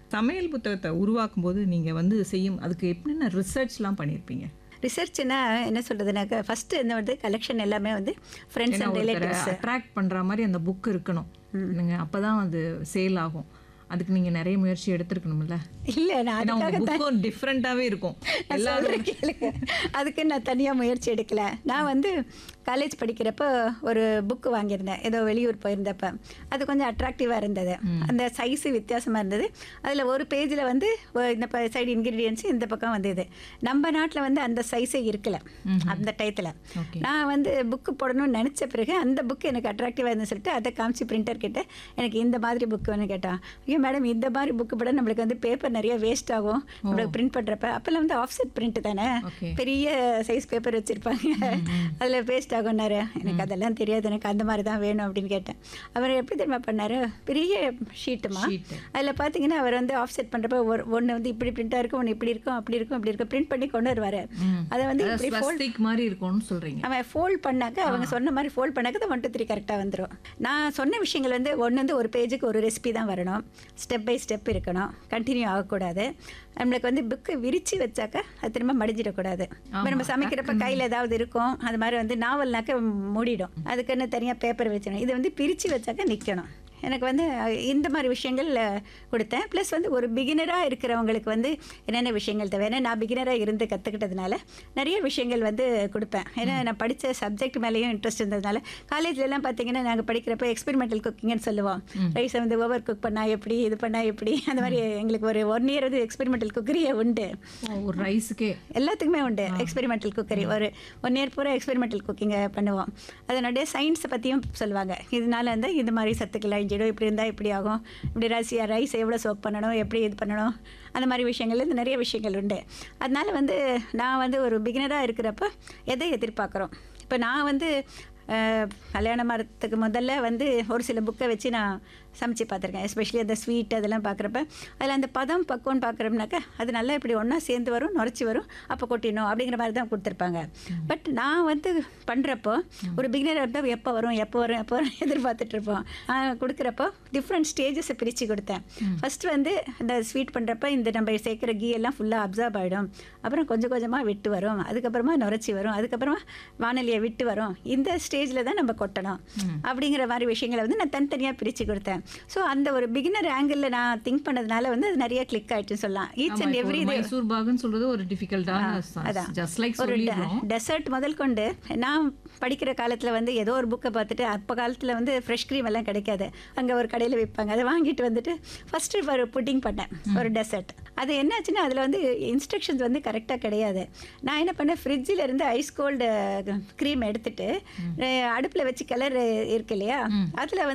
சமையல் புத்தகத்தை உருவாக்கும் போது நீங்கள் வந்து செய்யும் அதுக்கு எப்படின்னா ரிசர்ச்லாம் பண்ணியிருப்பீங்க ரிசர்ச்னா என்ன சொல்றதுனாக்கா ஃபர்ஸ்ட் என்ன வந்து கலெக்ஷன் எல்லாமே வந்து ஃப்ரெண்ட்ஸ் ஏன்னா அண்ட் ஒருத்தரை ரிலேட்டிவ்ஸ் அட்ராக்ட் பண்ணுற மாதிரி அந்த புக் இருக்கணும் நீங்கள் அப்போ தான் அது சேல் ஆகும் அதுக்கு நீங்கள் நிறைய முயற்சி எடுத்திருக்கணும்ல இல்லை நான் ஏன்னா அதுக்காக உங்கள் புக்கும் டிஃப்ரெண்ட்டாகவே இருக்கும் நான் சொல்றேன் கேளுங்க. அதுக்கு நான் தனியாக முயற்சி எடுக்கல நான் வந்து காலேஜ் படிக்கிறப்போ ஒரு புக்கு வாங்கியிருந்தேன் ஏதோ வெளியூர் போயிருந்தப்ப அது கொஞ்சம் அட்ராக்டிவாக இருந்தது அந்த சைஸு வித்தியாசமாக இருந்தது அதில் ஒரு பேஜில் வந்து ஒ- இந்த சைடு இன்க்ரீடியன்ஸ் இந்த பக்கம் வந்தது நம்ம நாட்டில் வந்து அந்த சைஸே இருக்கல அந்த டயத்தில் ஓகே நான் வந்து புக்கு போடணும்னு நினச்ச பிறகு அந்த புக்கு எனக்கு அட்ராக்டிவாக இருந்துன்னு சொல்லிட்டு அதை காமிச்சு பிரிண்டர் கிட்ட எனக்கு இந்த மாதிரி புக்கு வேணும் கேட்டான் ஐயோ மேடம் இந்த மாதிரி புக்கு போட நம்மளுக்கு வந்து பேப்பர் நிறைய வேஸ்ட் ஆகும் நம்மளுக்கு பிரிண்ட் பண்ணுறப்ப அப்போல்லாம் வந்து ஆஃப்செட் பிரிண்ட் தானே ஓகே பெரிய சைஸ் பேப்பர் வச்சுருப்பாங்க அதில் வேஸ்ட் ஆகும்னாரு எனக்கு அதெல்லாம் தெரியாது எனக்கு அந்த மாதிரி தான் வேணும் அப்படின்னு கேட்டேன் அவர் எப்படி தெரியுமா பண்ணாரு பெரிய ஷீட்டுமா ஷீட்டு அதில் பார்த்தீங்கன்னா அவர் வந்து ஆஃப்செட் பண்ணுறப்ப ஒரு ஒன்று வந்து இப்படி பிரிண்டாக இருக்கும் ஒன்று இப்படி இருக்கும் அப்படி இருக்கும் அப்படி இருக்கும் பிரிண்ட் பண்ணி கொண்டு வருவார் அதை வந்து இப்படி fold ஸ்வஸ்திக் மாதிரி இருக்கும்னு சொல்கிறீங்க அவன் ஃபோல்ட் பண்ணாக்க அவங்க சொன்ன மாதிரி ஃபோல்ட் பண்ணாக்க தான் ஒன் டூ த்ரீ கரெக்டாக வந்துடும் நான் சொன்ன விஷயங்கள் வந்து ஒன்று வந்து ஒரு பேஜுக்கு ஒரு ரெசிபி தான் வரணும் ஸ்டெப் பை ஸ்டெப் இருக்கணும் கண்டினியூ ஆகக்கூடாது நம்மளுக்கு வந்து புக்கு விரித்து வச்சாக்க அது திரும்ப மடிஞ்சிடக்கூடாது இப்போ நம்ம சமைக்கிறப்ப கையில் ஏதாவது இருக்கும் அது மாதிரி வந்து நாவல்னாக்க மூடிடும் அதுக்குன்னு தனியாக பேப்பர் வச்சிடணும் இது வந்து பிரித்து வச்சாக்க நிற்கணும் எனக்கு வந்து அஹ், இந்த மாதிரி விஷயங்கள் அஹ், கொடுத்தேன் ப்ளஸ் வந்து ஒரு பிகினராக இருக்கிறவங்களுக்கு வந்து என்னென்ன விஷயங்கள் தேவை ஏன்னா நான் பிகினராக இருந்து கற்றுக்கிட்டதுனால நிறைய விஷயங்கள் வந்து கொடுப்பேன் ஏன்னா நான் படித்த சப்ஜெக்ட் மேலேயும் இன்ட்ரெஸ்ட் இருந்ததுனால காலேஜ்லலாம் பார்த்தீங்கன்னா நாங்கள் படிக்கிறப்ப எக்ஸ்பெரிமெண்டல் குக்கிங்னு சொல்லுவோம் ரைஸை வந்து ஓவர் குக் பண்ணால் எப்படி இது பண்ணால் எப்படி அந்த மாதிரி எங்களுக்கு ஒரு ஒன் இயர் வந்து எக்ஸ்பெரிமெண்டல் குக்கரியே உண்டு ஓ, ஒரு ரைஸுக்கே எல்லாத்துக்குமே உண்டு எக்ஸ்பெரிமெண்டல் குக்கரி ஒரு ஒன் இயர் பூரா எக்ஸ்பெரிமெண்டல் குக்கிங்கை பண்ணுவோம் அதனுடைய சயின்ஸை பற்றியும் சொல்லுவாங்க இதனால வந்து இது மாதிரி சத்துக்கெல்லாம் இஞ்சிடும் இப்படி இருந்தால் இப்படி ஆகும் இப்படி ரைஸ் ரைஸ் எவ்வளோ சோக் பண்ணணும் எப்படி இது பண்ணணும் அந்த மாதிரி விஷயங்கள் இந்த நிறைய விஷயங்கள் உண்டு அதனால வந்து நான் வந்து ஒரு பிகினராக இருக்கிறப்ப எதை எதிர்பார்க்குறோம் இப்போ நான் வந்து அஹ், கல்யாணம் ஆகிறதுக்கு முதல்ல வந்து ஒரு சில புக்கை வச்சு நான் சமைச்சு பார்த்துருக்கேன் எஸ்பெஷலி அந்த ஸ்வீட் அதெல்லாம் பார்க்குறப்ப அதில் அந்த பதம் பக்குவம்னு பார்க்குறோம்னாக்கா அது நல்லா இப்படி ஒன்றா சேர்ந்து வரும் நுரைச்சி வரும் அப்போ கொட்டிடணும் அப்படிங்கிற மாதிரி தான் கொடுத்துருப்பாங்க பட் நான் வந்து பண்ணுறப்போ ஒரு பிகினராக இருந்தால் எப்போ வரும் எப்போ வரும் எப்போ வரும் எதிர்பார்த்துட்டு இருப்போம் நான் கொடுக்குறப்போ டிஃப்ரெண்ட் ஸ்டேஜஸை பிரித்து கொடுத்தேன் ஃபஸ்ட்டு வந்து இந்த ஸ்வீட் பண்ணுறப்ப இந்த நம்ம சேர்க்குற கீ எல்லாம் ஃபுல்லாக அப்சர்வ் ஆகிடும் அப்புறம் கொஞ்சம் கொஞ்சமாக விட்டு வரும் அதுக்கப்புறமா நுரைச்சி வரும் அதுக்கப்புறமா வானொலியை விட்டு வரும் இந்த ஸ்டேஜில் தான் நம்ம கொட்டணும் அப்படிங்கிற மாதிரி விஷயங்களை வந்து நான் தனித்தனியாக பிரித்து கொடுத்தேன் ஸோ அந்த ஒரு பிகினர் ஆங்கிளில் நான் திங்க் பண்ணதுனால வந்து அது நிறைய கிளிக் ஆயிடுச்சுன்னு சொல்லலாம் ஈச் ஆமா, அண்ட் இப்போ எவ்ரி ஒரு மைசூர் பாகுன்னு சொல்றது ஒரு டிஃபிகல்ட்டான அதான். ஜஸ்ட் லைக் ஒரு சொல்லிடுறோம் டெசர்ட் முதல் கொண்டு நான் படிக்கிற காலத்தில் வந்து ஏதோ ஒரு புக்கை பார்த்துட்டு அப்போ காலத்தில் வந்து ஃப்ரெஷ் க்ரீம் எல்லாம் கிடைக்காது அங்கே ஒரு கடையில் விற்பாங்க அதை வாங்கிட்டு வந்துட்டு ஃபஸ்ட்டு ஒரு புட்டிங் பண்ணேன் ஒரு டெசர்ட் அது என்னாச்சுன்னா அதில் வந்து இன்ஸ்ட்ரக்ஷன்ஸ் வந்து கரெக்டாக கிடையாது நான் என்ன பண்ணேன் ஃப்ரிட்ஜில் இருந்து ஐஸ் கோல்டு க்ரீம் எடுத்துட்டு அடுப்பில் வச்சு கலர் இருக்கு இல்லையா அதில்